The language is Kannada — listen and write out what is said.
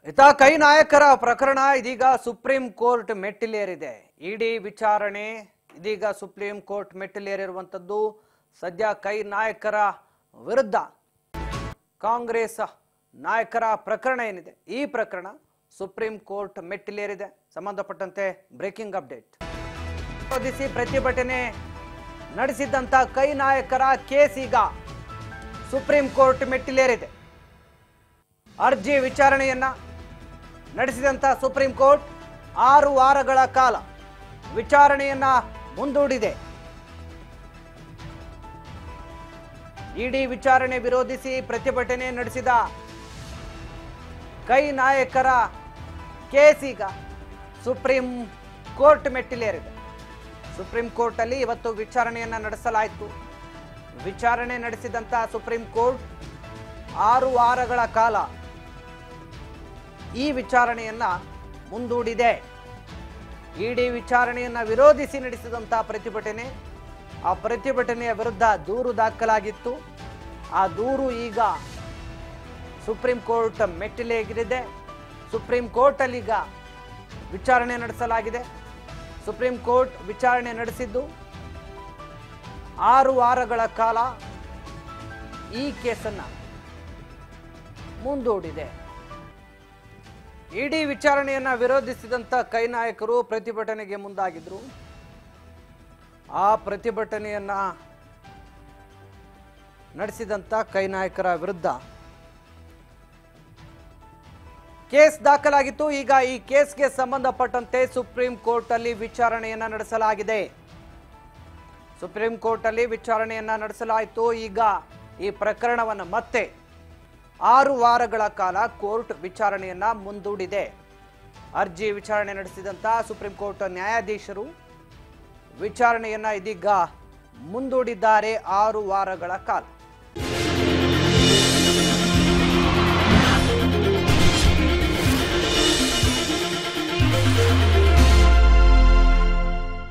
ಇತ್ತ ಕೈ ನಾಯಕರ ಪ್ರಕರಣ ಇದೀಗ ಸುಪ್ರೀಂ ಕೋರ್ಟ್ ಮೆಟ್ಟಿಲೇರಿದೆ ಇಡಿ ವಿಚಾರಣೆ ಇದೀಗ ಸುಪ್ರೀಂ ಕೋರ್ಟ್ ಮೆಟ್ಟಿಲೇರಿರುವಂತದ್ದು ಸದ್ಯ ಕೈ ನಾಯಕರ ವಿರುದ್ಧ ಕಾಂಗ್ರೆಸ್ ನಾಯಕರ ಪ್ರಕರಣ ಏನಿದೆ ಈ ಪ್ರಕರಣ ಸುಪ್ರೀಂ ಕೋರ್ಟ್ ಮೆಟ್ಟಿಲೇರಿದೆ ಸಂಬಂಧಪಟ್ಟಂತೆ ಬ್ರೇಕಿಂಗ್ ಅಪ್ಡೇಟ್ ವಿರೋಧಿಸಿ ಪ್ರತಿಭಟನೆ ನಡೆಸಿದ್ದಂತ ಕೈ ನಾಯಕರ ಕೇಸ್ ಈಗ ಸುಪ್ರೀಂ ಕೋರ್ಟ್ ಮೆಟ್ಟಿಲೇರಿದೆ ಅರ್ಜಿ ವಿಚಾರಣೆಯನ್ನ ನಡೆಸಿದಂತ ಸುಪ್ರೀಂ ಕೋರ್ಟ್ ಆರು ವಾರಗಳ ಕಾಲ ವಿಚಾರಣೆಯನ್ನ ಮುಂದೂಡಿದೆ ಇಡಿ ವಿಚಾರಣೆ ವಿರೋಧಿಸಿ ಪ್ರತಿಭಟನೆ ನಡೆಸಿದ ಕೈ ನಾಯಕರ ಕೇಸ್ ಈಗ ಸುಪ್ರೀಂ ಕೋರ್ಟ್ ಮೆಟ್ಟಿಲೇರಿದೆ ಸುಪ್ರೀಂ ಕೋರ್ಟ್ ಅಲ್ಲಿ ಇವತ್ತು ವಿಚಾರಣೆಯನ್ನ ನಡೆಸಲಾಯಿತು ವಿಚಾರಣೆ ನಡೆಸಿದಂತ ಸುಪ್ರೀಂ ಕೋರ್ಟ್ ಆರು ವಾರಗಳ ಕಾಲ ಈ ವಿಚಾರಣೆಯನ್ನ ಮುಂದೂಡಿದೆ ಇಡಿ ವಿಚಾರಣೆಯನ್ನ ವಿರೋಧಿಸಿ ನಡೆಸಿದಂತಹ ಪ್ರತಿಭಟನೆ ಆ ಪ್ರತಿಭಟನೆಯ ವಿರುದ್ಧ ದೂರು ದಾಖಲಾಗಿತ್ತು ಆ ದೂರು ಈಗ ಸುಪ್ರೀಂ ಕೋರ್ಟ್ ಮೆಟ್ಟಿಲೇರಿದೆ ಸುಪ್ರೀಂ ಕೋರ್ಟ್ ಅಲ್ಲಿ ಈಗ ವಿಚಾರಣೆ ನಡೆಸಲಾಗಿದೆ ಸುಪ್ರೀಂ ಕೋರ್ಟ್ ವಿಚಾರಣೆ ನಡೆಸಿದ್ದು ಆರು ವಾರಗಳ ಕಾಲ ಈ ಕೇಸನ್ನ ಮುಂದೂಡಿದೆ ಇಡಿ ವಿಚಾರಣೆಯನ್ನ ವಿರೋಧಿಸಿದಂತ ಕೈ ನಾಯಕರು ಪ್ರತಿಭಟನೆಗೆ ಮುಂದಾಗಿದ್ರು ಆ ಪ್ರತಿಭಟನೆಯನ್ನ ನಡೆಸಿದಂತ ಕೈ ನಾಯಕರ ವಿರುದ್ಧ ಕೇಸ್ ದಾಖಲಾಗಿತ್ತು ಈಗ ಈ ಕೇಸ್ಗೆ ಸಂಬಂಧಪಟ್ಟಂತೆ ಸುಪ್ರೀಂ ಕೋರ್ಟ್ ಅಲ್ಲಿ ವಿಚಾರಣೆಯನ್ನ ನಡೆಸಲಾಗಿದೆ ಸುಪ್ರೀಂ ಕೋರ್ಟ್ ಅಲ್ಲಿ ವಿಚಾರಣೆಯನ್ನ ನಡೆಸಲಾಯಿತು ಈಗ ಈ ಪ್ರಕರಣವನ್ನು ಮತ್ತೆ ಆರು ವಾರಗಳ ಕಾಲ ಕೋರ್ಟ್ ವಿಚಾರಣೆಯನ್ನ ಮುಂದೂಡಿದೆ ಅರ್ಜಿ ವಿಚಾರಣೆ ನಡೆಸಿದಂತ ಸುಪ್ರೀಂ ಕೋರ್ಟ್ ನ್ಯಾಯಾಧೀಶರು ವಿಚಾರಣೆಯನ್ನ ಇದೀಗ ಮುಂದೂಡಿದ್ದಾರೆ ಆರು ವಾರಗಳ ಕಾಲ